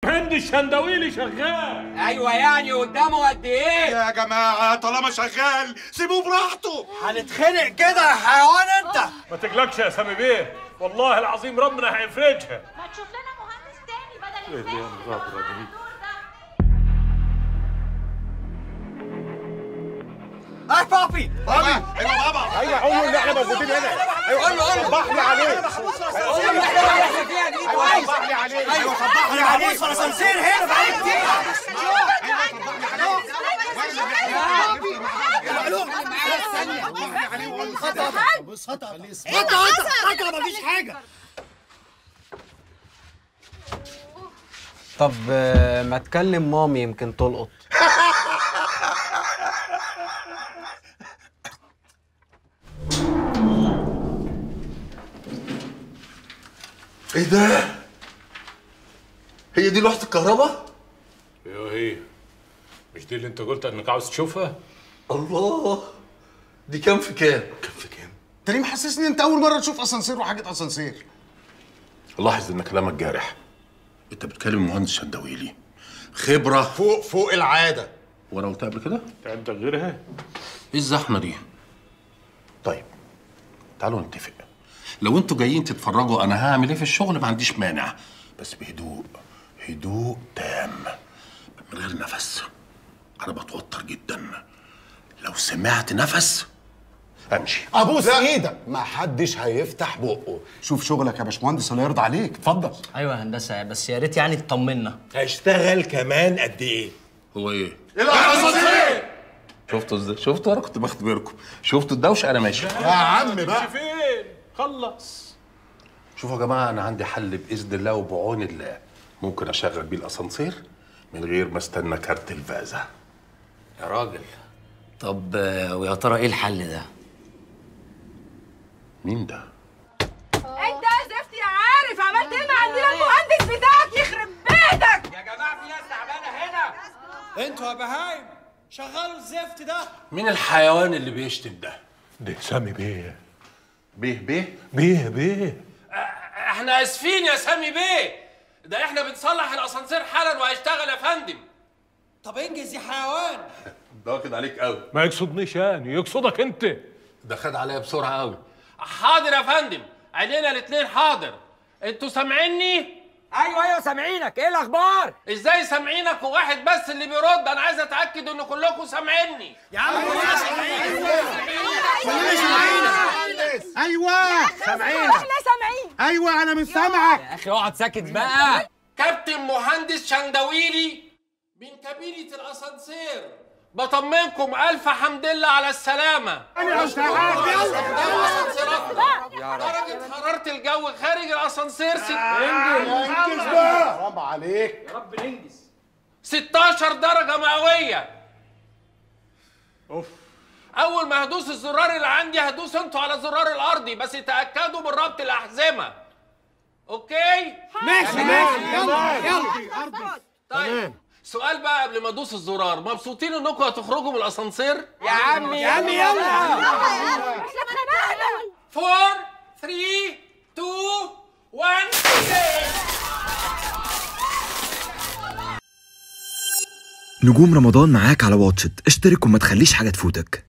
مهندس الشندويلي شغال ايوه يعني قدامه قد ايه يا جماعة طالما شغال سيبوه براحته هنتخنق كده يا حيوان انت ما تقلقش يا سامي بيه والله العظيم ربنا هيفرجها ما تشوف لنا مهندس تاني بدل الفاشل اي بابي بابي ايوه بابا ايوه قول له ان احنا موجودين هنا قول له قول له صبح لي عليه قول له احنا احنا فيها دي كويس صبح لي عليه ايوه صبح لي عليه بص الاسانسير هنا بقالي كتير طب آه، ما تكلم مامي يمكن تلقط ايه ده؟ هي دي لوحة الكهرباء؟ ايوه هي مش دي اللي انت قلت انك عاوز تشوفها الله دي كام في كام؟ كام في كام؟ انت ليه محسسني انت اول مره تشوف اسانسير وحاجه اسانسير لاحظ ان كلامك جارح انت بتكلم مهندس شندويلي خبرة فوق فوق العاده وانا قلت قبل كده؟ انت عندك غيرها ايه الزحمة دي؟ طيب تعالوا نتفق لو انتوا جايين تتفرجوا انا هعمل ايه في الشغل ما عنديش مانع بس بهدوء هدوء تام من غير نفس انا بتوتر جدا لو سمعت نفس امشي ابوس ايدك ما حدش هيفتح بقه شوف شغلك يا باشمهندس الله يرضى عليك اتفضل ايوه يا هندسه بس يا ريت يعني تطمنا هيشتغل كمان قد ايه؟ هو ايه؟ الاسانسير شفتوا ازاي؟ شفتوا انا كنت بختبركم شفتوا الدوشه انا ماشي يا عم بقى فين خلص شوفوا يا جماعه انا عندي حل باذن الله وبعون الله ممكن اشغل بيه الاسانسير من غير ما استنى كارت الفازه يا راجل طب آه، ويا ترى ايه الحل ده مين ده؟ انت يا زفتي عارف عملت ايه مع المدير المهندس بتاعك يخرب بيتك يا جماعه في ناس تعبانه هنا انتوا يا بهايم شغلوا الزفت ده مين الحيوان اللي بيشتم ده؟ ده سامي بيه بيه بيه؟ بيه بيه احنا اسفين يا سامي بيه ده احنا بنصلح الاسانسير حالا وهيشتغل يا فندم طب انجز يا حيوان ده واخد عليك قوي ما يقصدنيش يعني يقصدك انت ده خد عليا بسرعه قوي حاضر يا فندم عينينا الاتنين حاضر انتوا سامعيني ايوه ايوه سامعينك ايه الاخبار ازاي سامعينك وواحد بس اللي بيرد انا عايز اتاكد ان كلكم سامعيني يا عم ايوه سامعينك احنا سامعين ايوه انا مش سامعك يا اخي اقعد ساكت بقى كابتن مهندس شندويلي من كابينة الاسانسير بطمنكم الف حمد لله على السلامه درجة حرارة الجو خارج الاسانسير ست... انجز بقى حرام عليك 16 درجة مئوية اوف أول ما هدوس الزرار اللي عندي هدوس انتوا على الزرار الأرضي بس تأكدوا من ربط الأحزمة أوكي؟ ماشي ماشي يلا يلا طيب سؤال بقى قبل ما ادوس الزرار مبسوطين انكم هتخرجوا من الاسانسير يا عمي يا عمي احنا اتخانقنا فور 3 2 1 نجوم رمضان معاك على واتشت اشترك وما تخليش حاجة تفوتك